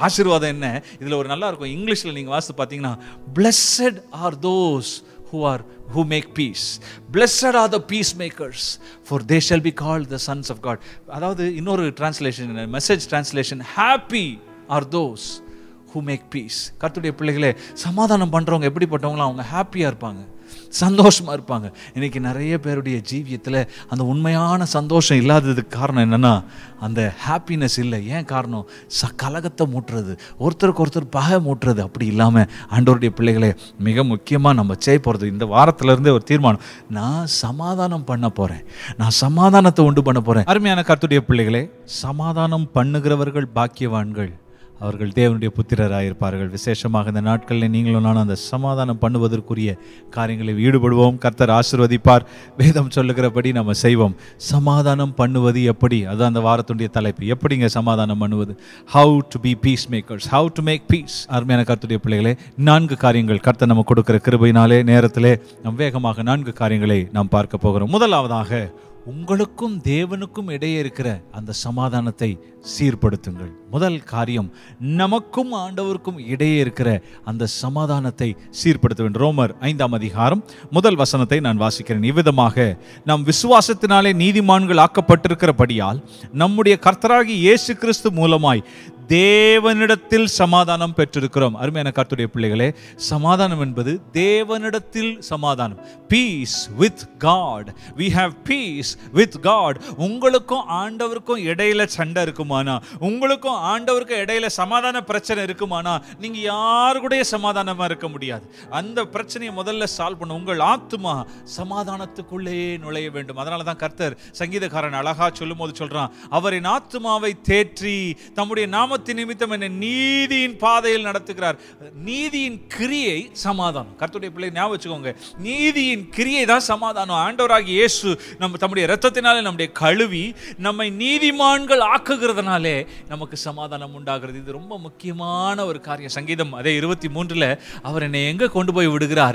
ஆசீர்வாதம் என்ன இதில் ஒரு நல்லா இருக்கும் இங்கிலீஷில் நீங்கள் வாசித்து பார்த்தீங்கன்னா blessed are those who are who make peace blessed are the peacemakers for they shall be called the sons of god அதாவது இன்னொரு translation message translation happy are those who make peace கர்த்தருடைய பிள்ளைகளே சமாதானம் பண்றவங்க எப்படிப்பட்டவங்களோ அவங்க ஹாப்பியா இருப்பாங்க சந்தோஷமா இருப்பாங்க இன்னைக்கு நிறைய பேருடைய ஜீவியத்தில் அந்த உண்மையான சந்தோஷம் இல்லாததுக்கு காரணம் என்னன்னா அந்த ஹாப்பினஸ் இல்லை ஏன் காரணம் ச கலகத்தை மூட்டுறது ஒருத்தருக்கு ஒருத்தர் பகை மூட்டுறது அப்படி இல்லாமல் ஆண்டவருடைய பிள்ளைகளே மிக முக்கியமாக நம்ம செய்ய போகிறது இந்த வாரத்திலிருந்தே ஒரு தீர்மானம் நான் சமாதானம் பண்ண போகிறேன் நான் சமாதானத்தை உண்டு பண்ண போகிறேன் அருமையான கர்த்தருடைய பிள்ளைகளே சமாதானம் பண்ணுகிறவர்கள் பாக்கியவான்கள் அவர்கள் தேவனுடைய புத்திரராயிருப்பார்கள் விசேஷமாக இந்த நாட்களில் நீங்களும் நானும் அந்த சமாதானம் பண்ணுவதற்குரிய காரியங்களில் ஈடுபடுவோம் கர்த்தர் ஆசிர்வதிப்பார் வேதம் சொல்லுகிறபடி நம்ம செய்வோம் சமாதானம் பண்ணுவது எப்படி அது அந்த வாரத்துடைய தலைப்பு எப்படிங்க சமாதானம் பண்ணுவது how to be peace makers how to make peace அருமையான கர்த்தருடைய பிள்ளைகளே நான்கு காரியங்கள் கர்த்தர் நம்ம கொடுக்கிற கிருபையினாலே நேரத்திலே நம் வேகமாக நான்கு காரியங்களை நாம் பார்க்க போகிறோம் முதலாவதாக உங்களுக்கும் தேவனுக்கும் இடையே இருக்கிற அந்த சமாதானத்தை சீர்படுத்துங்கள் முதல் காரியம் நமக்கும் ஆண்டவருக்கும் இடையே இருக்கிற அந்த சமாதானத்தை சீர்படுத்த வேண்டும் ரோமர் ஐந்தாம் அதிகாரம் முதல் வசனத்தை நான் வாசிக்கிறேன் இவ்விதமாக நாம் விசுவாசத்தினாலே நீதிமான்கள் ஆக்கப்பட்டிருக்கிறபடியால் நம்முடைய கர்த்தராகி இயேசு கிறிஸ்து மூலமாய் தேவனிடத்தில் சமாதானம் பெற்றிருக்கிறோம் அருமையான கர்த்தருடைய பிள்ளைகளே சமாதானம் என்பது தேவனிடத்தில் சமாதானம் peace with God we have peace with God உங்களுக்கும் ஆண்டவருக்கும் இடையில சண்டை இருக்குமானா உங்களுக்கும் ஆண்டவருக்கும் இடையில சமாதான பிரச்சனை இருக்குமானா நீங்க யாரு கூடயே சமாதானமா இருக்க முடியாது அந்த பிரச்சனையை முதல்ல சால்வ் பண்ண உங்கள் ஆத்துமா சமாதானத்துக்குள்ளேயே நுழைய வேண்டும் அதனால தான் கர்த்தர் சங்கீதக்காரன் அழகா சொல்லும்போது சொல்றான் அவரின் ஆத்துமாவை தேற்றி தம்முடைய நாமத்தின் நிமித்தம் என்னை நீதியின் பாதையில் நடத்துகிறார் நீதியின் கிரியை சமாதானம் கர்த்தருடைய பிள்ளை ஞாபகம் வச்சுக்கோங்க நீதியின் கிரியை தான் சமாதானம் ஆண்டவராகிய இயேசு நம்ம தம்முடைய இரத்தத்தினாலே நம்முடைய கழுவி நம்மை நீதிமான்கள் ஆக்குகிறதுனாலே நமக்கு சமாதானம் உண்டாகிறது இது ரொம்ப முக்கியமான ஒரு காரியம் சங்கீதம் அதே இருபத்தி மூன்றுல அவர் என்னை எங்க கொண்டு போய் விடுகிறார்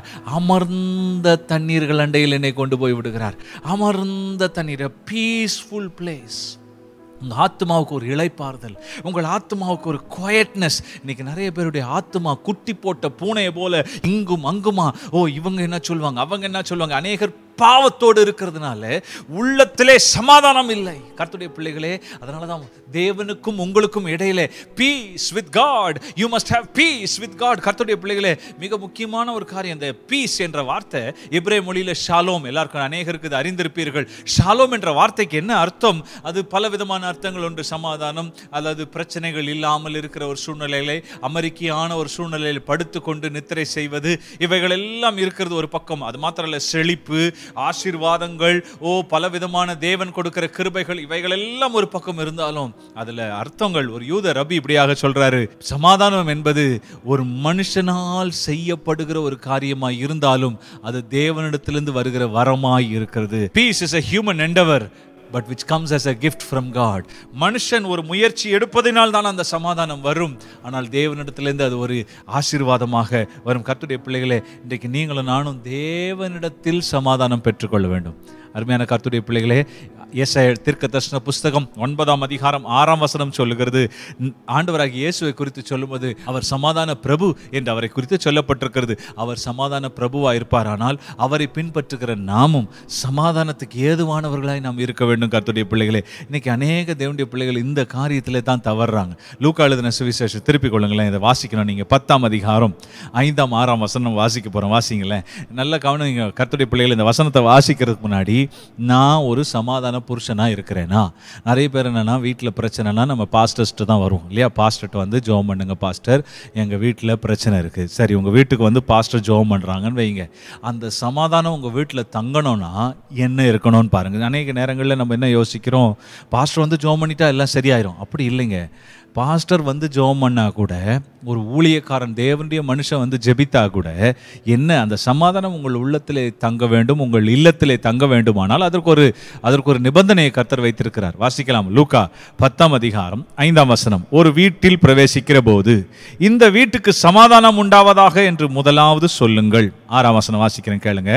அமர்ந்த தண்ணீர்கள் அண்டையில் என்னை கொண்டு போய் விடுகிறார் அமர்ந்த தண்ணீர் பீஸ்ஃபுல் பிளேஸ் உங்கள் ஆத்மாவுக்கு ஒரு இளைப்பாறுதல் உங்கள் ஆத்மாவுக்கு ஒரு குவயட்னஸ் இன்னைக்கு நிறைய பேருடைய ஆத்மா குட்டி போட்ட பூனையை போல இங்கும் அங்குமா ஓ இவங்க என்ன சொல்லுவாங்க அவங்க என்ன சொல்லுவாங்க அநேகர் பாவத்தோடு இருக்கிறதுனால உள்ளத்திலே சமாதானம் இல்லை கர்த்தருடைய பிள்ளைகளே அதனால தான் தேவனுக்கும் உங்களுக்கும் இடையிலே peace with God you must have peace with God கர்த்தருடைய பிள்ளைகளே மிக முக்கியமான ஒரு காரியம் இந்த பீஸ் என்ற வார்த்தை எப்ரே மொழியில ஷாலோம் எல்லாருக்கும் அநேகருக்கு இது அறிந்திருப்பீர்கள் ஷாலோம் என்ற வார்த்தைக்கு என்ன அர்த்தம் அது பல விதமான அர்த்தங்கள் உண்டு சமாதானம் அல்லது பிரச்சனைகள் இல்லாமல் இருக்கிற ஒரு சூழ்நிலையிலே அமெரிக்கையான ஒரு சூழ்நிலையில் படுத்துக்கொண்டு நித்திரை செய்வது இவைகள் எல்லாம் இருக்கிறது ஒரு பக்கம் அது மாத்திரம் இல்ல செழிப்பு ஆசீர்வாதங்கள் ஓ பல விதமான தேவன் கொடுக்கிற கிருபைகள் இவைகள் எல்லாம் ஒரு பக்கம் இருந்தாலும் அதுல அர்த்தங்கள் ஒரு யூத ரபி இப்படியாக சொல்றாரு சமாதானம் என்பது ஒரு மனுஷனால் செய்யப்படுகிற ஒரு காரியமாய் இருந்தாலும் அது தேவனிடத்திலிருந்து வருகிற வரமாய் இருக்கிறது peace is a human endeavor but which comes as a gift from God மனுஷன் ஒரு முயற்சி எடுப்பதினால் தான் அந்த சமாதானம் வரும் ஆனால் தேவனிடத்திலிருந்து அது ஒரு ஆசீர்வாதமாக வரும் கர்த்தருடைய பிள்ளைகளே இன்றைக்கு நீங்களும் நானும் தேவனிடத்தில் சமாதானம் பெற்றுக்கொள்ள வேண்டும் அருமையான கர்த்தருடைய பிள்ளைகளே ஏசாய தீர்க்க தரிசன புஸ்தகம் ஒன்பதாம் அதிகாரம் ஆறாம் வசனம் சொல்லுகிறது ந- ஆண்டவராகிய இயேசுவை குறித்து சொல்லும்போது அவர் சமாதான பிரபு என்று அவரை குறித்து சொல்லப்பட்டிருக்கிறது அவர் சமாதான பிரபுவா இருப்பார் ஆனால் அவரை பின்பற்றுகிற நாமும் சமாதானத்துக்கு ஏதுவானவர்களாய் நாம் இருக்க வேண்டும் கர்த்தருடைய பிள்ளைகளே இன்னைக்கு அநேக தேவனுடைய பிள்ளைகள் இந்த காரியத்திலே தான் தவறுறாங்க லூக்கா எழுதின சுவிசேஷம் திருப்பிக் கொள்ளுங்களேன் இதை வாசிக்கணும் நீங்க பத்தாம் அதிகாரம் ஐந்தாம் ஆறாம் வசனம் வாசிக்க போறோம் வாசிங்களேன் நல்ல கவனிங்க கர்த்தருடைய பிள்ளைகள் இந்த வசனத்தை வாசிக்கிறதுக்கு முன்னாடி நான் ஒரு சமாதான புருஷனா இருக்கிறேனா நிறைய பேர் என்னன்னா வீட்டில் பிரச்சனைனா நம்ம பாஸ்டர்ஸ்ட்டு தான் வருவோம் இல்லையா பாஸ்டர்கிட்ட வந்து ஜோம் பண்ணுங்க பாஸ்டர் எங்கள் வீட்டில் பிரச்சனை இருக்குது சரி உங்கள் வீட்டுக்கு வந்து பாஸ்டர் ஜோம் பண்ணுறாங்கன்னு வைங்க அந்த சமாதானம் உங்கள் வீட்டில் தங்கணும்னா என்ன இருக்கணும்னு பாருங்கள் அநேக நேரங்களில் நம்ம என்ன யோசிக்கிறோம் பாஸ்டர் வந்து ஜோம் பண்ணிட்டா எல்லாம் சரியாயிரும் அப்படி இல்லைங்க பாஸ்டர் வந்து ஜெபம் பண்ணா கூட ஒரு ஊழியக்காரன் தேவனுடைய மனுஷன் வந்து ஜெபித்தா கூட என்ன அந்த சமாதானம் உங்கள் உள்ளத்திலே தங்க வேண்டும் உங்கள் இல்லத்திலே தங்க வேண்டுமானால் அதற்கு ஒரு அதற்கு ஒரு நிபந்தனையை கர்த்தர் வைத்திருக்கிறார் வாசிக்கலாம் லூக்கா பத்தாம் அதிகாரம் ஐந்தாம் வசனம் ஒரு வீட்டில் பிரவேசிக்கிற போது இந்த வீட்டுக்கு சமாதானம் உண்டாவதாக என்று முதலாவது சொல்லுங்கள் ஆறாம் வசனம் வாசிக்கிறேன் கேளுங்க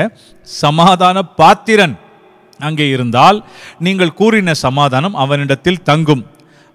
சமாதான பாத்திரன் அங்கே இருந்தால் நீங்கள் கூறின சமாதானம் அவனிடத்தில் தங்கும்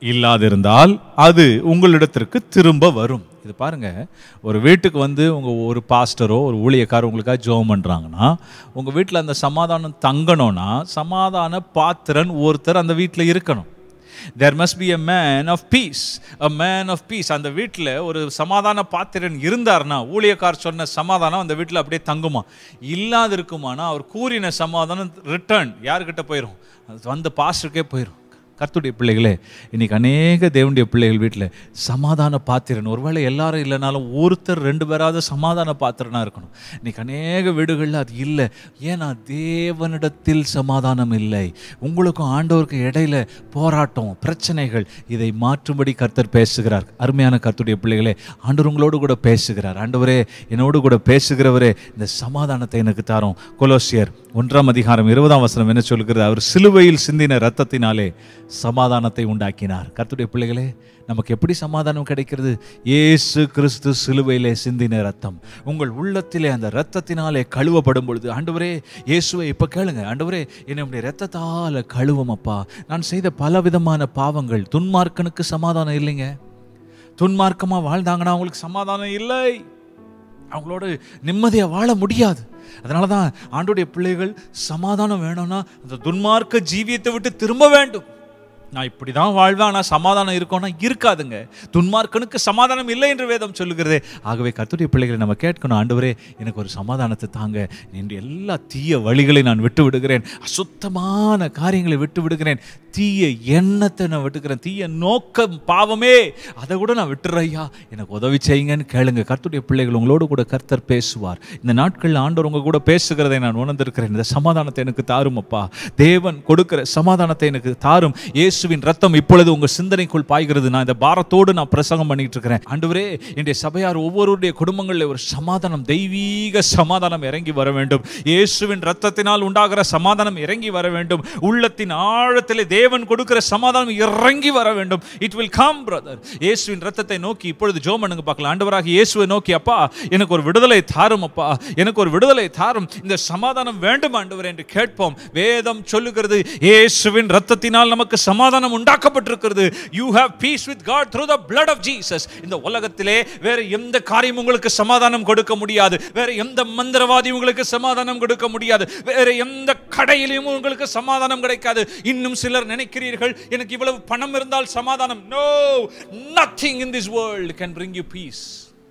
இல்லாதிருந்தால் அது உங்களிடத்திற்கு திரும்ப வரும் இது பாருங்க ஒரு வீட்டுக்கு வந்து உங்க ஒரு பாஸ்டரோ ஒரு ஊழியக்காரோ உங்களுக்காக ஜெபம் பண்றாங்கன்னா உங்க வீட்டில் அந்த சமாதானம் தங்கணும்னா சமாதான பாத்திரன் ஒருத்தர் அந்த வீட்டில் இருக்கணும் தேர் must be a man of peace a man of peace அந்த வீட்டில் ஒரு சமாதான பாத்திரன் இருந்தார்னா ஊழியக்கார் சொன்ன சமாதானம் அந்த வீட்டில் அப்படியே தங்குமா இல்லாது இருக்குமானா அவர் கூறின சமாதானம் ரிட்டர்ன் யாருக்கிட்ட போயிடும் அது வந்த பாஸ்டருக்கே போயிடும் கர்த்துடைய பிள்ளைகளே இன்னைக்கு அநேக தேவனுடைய பிள்ளைகள் வீட்டில் சமாதான பாத்திரன் ஒருவேளை எல்லாரும் இல்லைனாலும் ஒருத்தர் ரெண்டு பேராவது சமாதான பாத்திரனா இருக்கணும் இன்னைக்கு அநேக வீடுகளில் அது இல்லை ஏன்னா தேவனிடத்தில் சமாதானம் இல்லை உங்களுக்கும் ஆண்டவருக்கும் இடையில போராட்டம் பிரச்சனைகள் இதை மாற்றும்படி கர்த்தர் பேசுகிறார் அருமையான கர்த்தருடைய பிள்ளைகளே ஆண்டவர் உங்களோடு கூட பேசுகிறார் ஆண்டவரே என்னோடு கூட பேசுகிறவரே இந்த சமாதானத்தை எனக்கு தாரும் கொலோசியர் ஒன்றாம் அதிகாரம் இருபதாம் வசனம் என்ன சொல்கிறது அவர் சிலுவையில் சிந்தின ரத்தத்தினாலே சமாதானத்தை உண்டாக்கினார் கர்த்தருடைய பிள்ளைகளே நமக்கு எப்படி சமாதானம் கிடைக்கிறது இயேசு கிறிஸ்து சிலுவையிலே சிந்தின ரத்தம் உங்கள் உள்ளத்திலே அந்த ரத்தத்தினாலே கழுவப்படும் பொழுது ஆண்டவரே இயேசுவை இப்போ கேளுங்க ஆண்டவரே என்னுடைய ரத்தத்தால் கழுவும் அப்பா நான் செய்த பல விதமான பாவங்கள் துன்மார்க்கனுக்கு சமாதானம் இல்லைங்க துன்மார்க்கமாக வாழ்ந்தாங்கன்னா அவங்களுக்கு சமாதானம் இல்லை அவங்களோட நிம்மதியாக வாழ முடியாது அதனால தான் ஆண்டுடைய பிள்ளைகள் சமாதானம் வேணும்னா அந்த துன்மார்க்க ஜீவியத்தை விட்டு திரும்ப வேண்டும் நான் இப்படி தான் வாழ்வேன் ஆனால் சமாதானம் இருக்கும்னா இருக்காதுங்க துன்மார்க்கனுக்கு சமாதானம் இல்லை என்று வேதம் சொல்லுகிறதே ஆகவே கத்துடைய பிள்ளைகளை நம்ம கேட்கணும் ஆண்டவரே எனக்கு ஒரு சமாதானத்தை தாங்க என்று எல்லா தீய வழிகளை நான் விட்டு விடுகிறேன் அசுத்தமான காரியங்களை விட்டு விடுகிறேன் தீய எண்ணத்தை நான் விட்டுக்கிறேன் தீய நோக்கம் பாவமே அதை கூட நான் விட்டுறேன் ஐயா எனக்கு உதவி செய்யுங்கன்னு கேளுங்க கர்த்துடைய பிள்ளைகள் உங்களோடு கூட கர்த்தர் பேசுவார் இந்த நாட்களில் ஆண்டவர் உங்க கூட பேசுகிறதை நான் உணர்ந்திருக்கிறேன் இந்த சமாதானத்தை எனக்கு தாரும் அப்பா தேவன் கொடுக்கிற சமாதானத்தை எனக்கு தாரும் இயேசுவின் ரத்தம் இப்பொழுது உங்க சிந்தனைக்குள் பாய்கிறது நான் இந்த பாரத்தோடு நான் பிரசங்கம் பண்ணிட்டு இருக்கிறேன் ஆண்டவரே என்னுடைய சபையார் ஒவ்வொருடைய குடும்பங்களில் ஒரு சமாதானம் தெய்வீக சமாதானம் இறங்கி வர வேண்டும் இயேசுவின் ரத்தத்தினால் உண்டாகிற சமாதானம் இறங்கி வர வேண்டும் உள்ளத்தின் ஆழத்திலே தேவன் கொடுக்கிற சமாதானம் இறங்கி வர வேண்டும் இட் வில் கம் பிரதர் இயேசுவின் ரத்தத்தை நோக்கி இப்பொழுது ஜோ பண்ணுங்க பார்க்கலாம் ஆண்டவராக இயேசுவை நோக்கி அப்பா எனக்கு ஒரு விடுதலை தாரும் அப்பா எனக்கு ஒரு விடுதலை தாரும் இந்த சமாதானம் வேண்டும் ஆண்டவர் என்று கேட்போம் வேதம் சொல்லுகிறது இயேசுவின் ரத்தத்தினால் நமக்கு சமாதானம் உண்டாக்கப்பட்டிருக்கிறது you have peace with God through the blood of Jesus இந்த உலகத்திலே வேற எந்த காரியம் உங்களுக்கு சமாதானம் கொடுக்க முடியாது வேற எந்த மந்திரவாதி உங்களுக்கு சமாதானம் கொடுக்க முடியாது வேற எந்த கடையிலையும் உங்களுக்கு சமாதானம் கிடைக்காது இன்னும் சிலர் நினைக்கிறீர்கள் எனக்கு இவ்வளவு பணம் இருந்தால் சமாதானம் no nothing in this world can bring you peace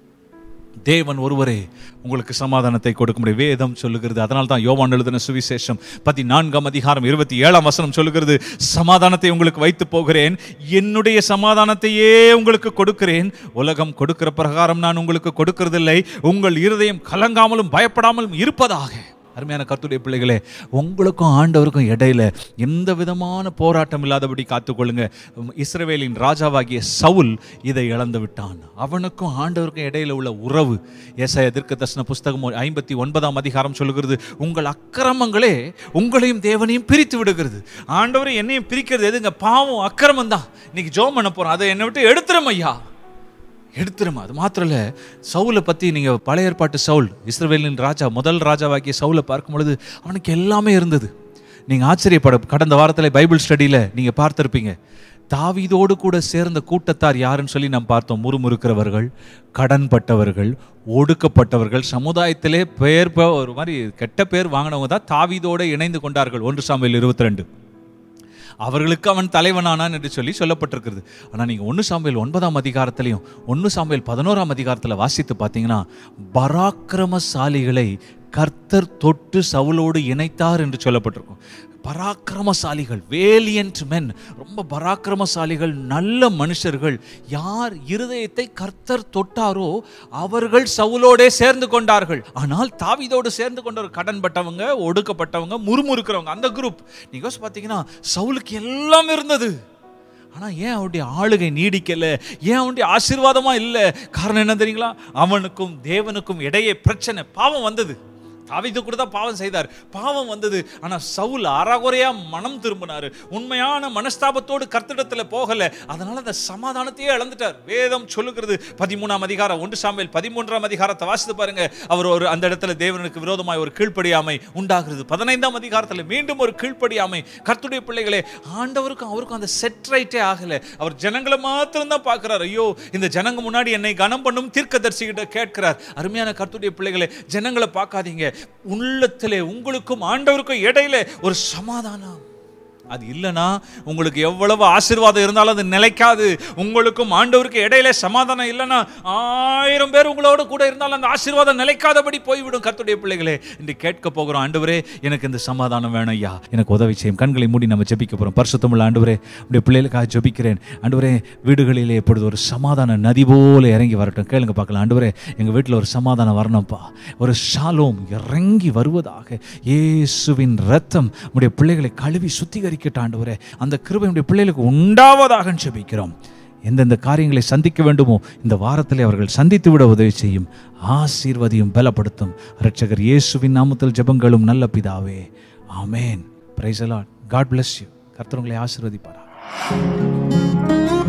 தேவன் ஒருவரே உங்களுக்கு சமாதானத்தை கொடுக்க முடியும் வேதம் சொல்லுகிறது அதனால தான் யோவான் எழுதின சுவிசேஷம் பதினான்காம் அதிகாரம் இருபத்தி ஏழாம் வசனம் சொல்லுகிறது சமாதானத்தை உங்களுக்கு வைத்து போகிறேன் என்னுடைய சமாதானத்தையே உங்களுக்கு கொடுக்கிறேன் உலகம் கொடுக்கிற பிரகாரம் நான் உங்களுக்கு கொடுக்கிறதில்லை உங்கள் இருதயம் கலங்காமலும் பயப்படாமலும் இருப்பதாக அருமையான கர்த்துடைய பிள்ளைகளே உங்களுக்கும் ஆண்டவருக்கும் இடையில எந்த விதமான போராட்டம் இல்லாதபடி காத்துக்கொள்ளுங்க இஸ்ரவேலின் ராஜாவாகிய சவுல் இதை இழந்து விட்டான் அவனுக்கும் ஆண்டவருக்கும் இடையில உள்ள உறவு ஏசாய தீர்க்க தரிசன புஸ்தகம் ஐம்பத்தி ஒன்பதாம் அதிகாரம் சொல்லுகிறது உங்கள் அக்கிரமங்களே உங்களையும் தேவனையும் பிரித்து விடுகிறது ஆண்டவரை என்னையும் பிரிக்கிறது எதுங்க பாவம் அக்கிரமம் தான் இன்னைக்கு ஜோம் பண்ண போறோம் அதை என்னை விட்டு எடுத்துரும் ஐயா எடுத்துருமா அது மாத்திரம் இல்லை சவுலை பற்றி நீங்கள் பழைய ஏற்பாட்டு சவுல் இஸ்ரவேலின் ராஜா முதல் ராஜாவாகிய சவுலை பார்க்கும் பொழுது அவனுக்கு எல்லாமே இருந்தது நீங்கள் ஆச்சரியப்பட கடந்த வாரத்தில் பைபிள் ஸ்டடியில் நீங்கள் பார்த்துருப்பீங்க தாவீதோடு கூட சேர்ந்த கூட்டத்தார் யாருன்னு சொல்லி நாம் பார்த்தோம் முறுமுறுக்கிறவர்கள் கடன்பட்டவர்கள் ஒடுக்கப்பட்டவர்கள் சமுதாயத்திலே பெயர் ப- ஒரு மாதிரி கெட்ட பேர் வாங்கினவங்க தான் தாவீதோடு இணைந்து கொண்டார்கள் ஒன்று சாமியில் இருபத்தி ரெண்டு அவர்களுக்கு அவன் தலைவனானான் என்று சொல்லி சொல்லப்பட்டிருக்கிறது ஆனால் நீங்கள் ஒன்று சாம்பியல் ஒன்பதாம் அதிகாரத்திலையும் ஒன்று சாம்பியல் பதினோராம் அதிகாரத்தில் வாசித்து பார்த்தீங்கன்னா பராக்கிரமசாலிகளை கர்த்தர் தொட்டு சவுலோடு இணைத்தார் என்று சொல்லப்பட்டிருக்கும் பராக்கிரமசாலிகள் வேலியன்ட் மென் ரொம்ப பராக்கிரமசாலிகள் நல்ல மனுஷர்கள் யார் இருதயத்தை கர்த்தர் தொட்டாரோ அவர்கள் சவுலோடே சேர்ந்து கொண்டார்கள் ஆனால் தாவீதோடு சேர்ந்து கொண்டவர் கடன்பட்டவங்க ஒடுக்கப்பட்டவங்க முறுமுறுக்கிறவங்க அந்த குரூப் நீங்க யோசிச்சு பார்த்தீங்கன்னா சவுலுக்கு எல்லாம் இருந்தது ஆனா ஏன் அவனுடைய ஆளுகை நீடிக்கல ஏன் அவனுடைய ஆசீர்வாதமா இல்லை காரணம் என்ன தெரியுங்களா அவனுக்கும் தேவனுக்கும் இடையே பிரச்சனை பாவம் வந்தது தாவீது கூட தான் பாவம் செய்தார் பாவம் வந்தது ஆனா சவுல் அறகுறையா மனம் திரும்பினாரு உண்மையான மனஸ்தாபத்தோடு கர்த்தரிடத்துல போகல அதனால அந்த சமாதானத்தையே இழந்துட்டார் வேதம் சொல்லுகிறது பதிமூணாம் அதிகாரம் ஒன்று சாம்பல் பதிமூன்றாம் அதிகாரத்தை வாசித்து பாருங்க அவர் ஒரு அந்த இடத்துல தேவனுக்கு விரோதமாய் ஒரு கீழ்ப்படியாமை உண்டாகிறது பதினைந்தாம் அதிகாரத்தில் மீண்டும் ஒரு கீழ்ப்படியாமை கர்த்தருடைய பிள்ளைகளே ஆண்டவருக்கும் அவருக்கும் அந்த செட் ரைட்டே ஆகல அவர் ஜனங்களை மாத்திரம் தான் பார்க்கிறார் ஐயோ இந்த ஜனங்க முன்னாடி என்னை கனம் பண்ணும் தீர்க்கதரிசி கிட்ட கேட்கிறார் அருமையான கர்த்தருடைய பிள்ளைகளே ஜனங்களை பார்க்காதீங்க உள்ளத்திலே உங்களுக்கும் ஆண்டவருக்கும் இடையில ஒரு சமாதானம் அது இல்லைன்னா உங்களுக்கு எவ்வளவு ஆசீர்வாதம் இருந்தாலும் அது நிலைக்காது உங்களுக்கும் ஆண்டவருக்கு இடையில சமாதானம் இல்லைன்னா ஆயிரம் பேர் உங்களோட கூட இருந்தாலும் அந்த ஆசீர்வாதம் நிலைக்காதபடி போய்விடும் கர்த்தருடைய பிள்ளைகளே இன்று கேட்க போகிறோம் ஆண்டவரே எனக்கு இந்த சமாதானம் வேணும் ஐயா எனக்கு உதவி செய்யும் கண்களை மூடி நம்ம ஜெபிக்க போகிறோம் பரிசுத்தமுள்ள ஆண்டவரே உடைய பிள்ளைகளுக்காக ஜெபிக்கிறேன் ஆண்டவரே வீடுகளிலே எப்பொழுது ஒரு சமாதான நதி போல இறங்கி வரட்டும் கேளுங்க பார்க்கலாம் ஆண்டவரே எங்கள் வீட்டில் ஒரு சமாதானம் வரணும்ப்பா ஒரு ஷாலோம் இறங்கி வருவதாக இயேசுவின் ரத்தம் உடைய பிள்ளைகளை கழுவி சுத்திகரிக்கட்டும் ஆண்டவரே அந்த கிருபை உடைய பிள்ளைகளுக்கு உண்டாவதாக ஜெபிக்கிறோம் எந்தெந்த காரியங்களை சந்திக்க வேண்டுமோ இந்த வாரத்திலே அவர்கள் சந்தித்து விட உதவி செய்யும் ஆசீர்வதியும் பலப்படுத்தும் இரட்சகர் இயேசுவின் நாமத்தில் ஜெபங்களும் நல்ல பிதாவே ஆமேன் praise the Lord God bless you கர்த்தர் உங்களை ஆசீர்வதிப்பாரா